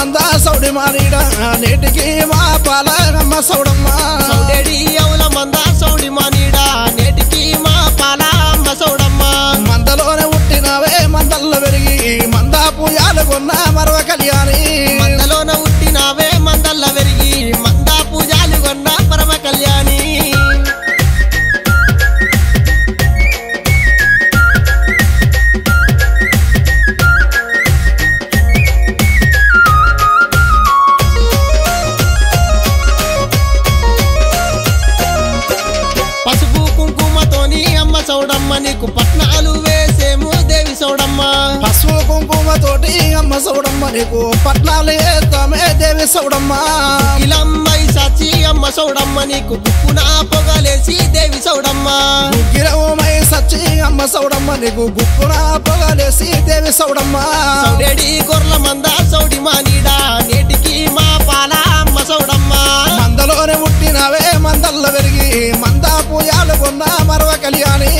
మంద సౌడి మారీడ నేటికి మా పాలమ్మ సౌడమ్మ సౌడేడి అవుల మంద సౌడి మానీడా నేటికి మా పాల అమ్మ సౌడమ్మ మందలోనే పుట్టినవే మందల్లో పెరిగి మంద పూజాలు కొన్న మరవ కళ్యాణి మందలోన ఉట్టినావే మందల్ల వెరిగి మంద పూజాలు కొన్న పరమ కళ్యాణి పసుపు కుంకుమతోని అమ్మ సౌడమ్మ నీకు పట్నాలు వేసేము దేవి సౌడమ్మ పసుపు కుంకుమ తోటి అమ్మ సౌడమ్మ నీకు పట్నాలు ఏతామే దేవి సౌడమ్మ ఇలమ్మై సచి అమ్మ సౌడమ్మ నీకు గుప్పున పొగలేసి దేవి సౌడమ్మ గిరవమై సచ్చి అమ్మ సౌడమ్మ నీకు గుప్పున పొగలేసి దేవి సౌడమ్మ సౌడేడి గొర్ల మంద సౌడి మానీడా నేటికి మా పాల అమ్మ సౌడమ్మ మందలోనే పుట్టినవే మందల్లో పెరిగి మంద పూజాలు కొన్న మరవ కళ్యాణి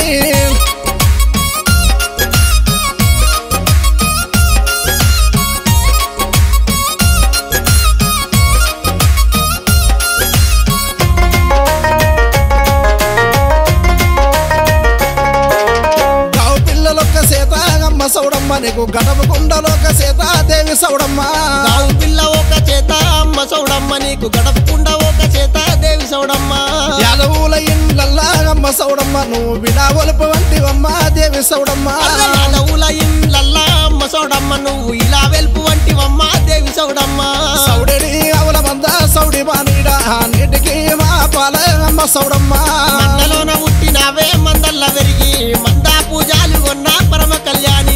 గావు పిల్లలొక్క సేత అమ్మ సౌడమ్మ నీకు గడప కుండలొక్క సేత దేవి సౌడమ్మ గావు పిల్ల ఒక చేత అమ్మ సౌడమ్మ నీకు గడపకుండా ఒక చేత దేవి సౌడమ్మ యాదవుల ఇండ్లల్లా అమ్మ సౌడమ్మ నువ్వు విడావలుపు వంటివమ్మ దేవి సౌడమ్మ యాదవుల ఇండ్లల్లా అమ్మ సౌడమ్మ నువ్వు ఇలా వెల్పు వంటివమ్మ దేవి సౌడమ్మ సౌడెడి అవల మంద సౌడి బానీడ నీటికి మా పాల అమ్మ సౌడమ్మ మందలోన పుట్టినావే మందల్ల వెరిగి మంద పూజాలు కొన్న పరమ కళ్యాణి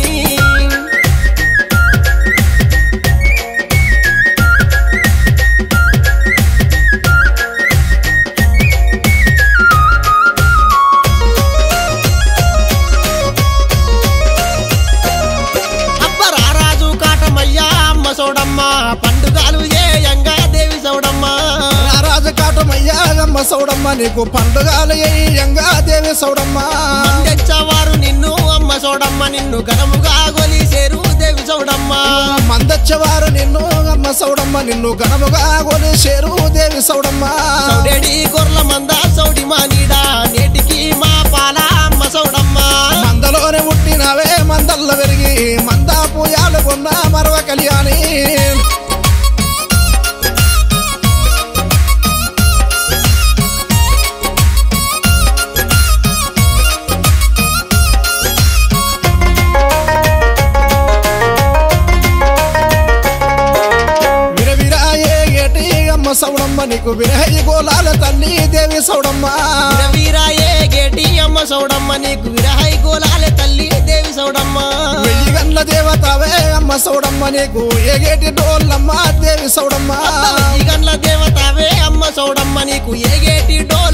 అబ్బరారాజు కాటమయ్యా అమ్మ సౌడమ్మ పండుగలు ఏయంగా దేవి సౌడమ్మ రాజు కాటమయ్య అమ్మ సౌడమ్మ నీకు పండుగలు ఏయంగా దేవి సౌడమ్మ తెచ్చవారు నిన్ను అమ్మ సౌడమ్మ నిన్ను ఘనముగా గొలిసేరు దేవి సౌడమ్మ మందచ్చవారు నిన్ను అమ్మ సౌడమ్మ నిన్ను ఘనముగా కొలిసేరు దేవి సౌడమ్మ సౌడేడి గొర్ల మంద సౌడి మానీడా నేటికి మా పాల అమ్మ సౌడమ్మ మందలోనే పుట్టినవే మందల్ల పెరిగి మంద పూజాలు కొన్న మరవ కళ్యాణి విరవిరాయే ఏటి అమ్మ సౌడమ్మ నీకు విరహి గోలాల తల్లి దేవి సౌడమ్మ వీరాయే గేటి అమ్మ సౌడమ్మ నీకు విరహై గోలాలే తల్లి దేవి సౌడమ్మ వెయ్యి గండ్ల దేవతవే అమ్మ సౌడమ్మ నీకు ఏగేటి డోల్లమ్మ దేవి సౌడమ్మ ఈ గండ్ల దేవతావే అమ్మ సౌడమ్మ నీకు ఏగేటి డో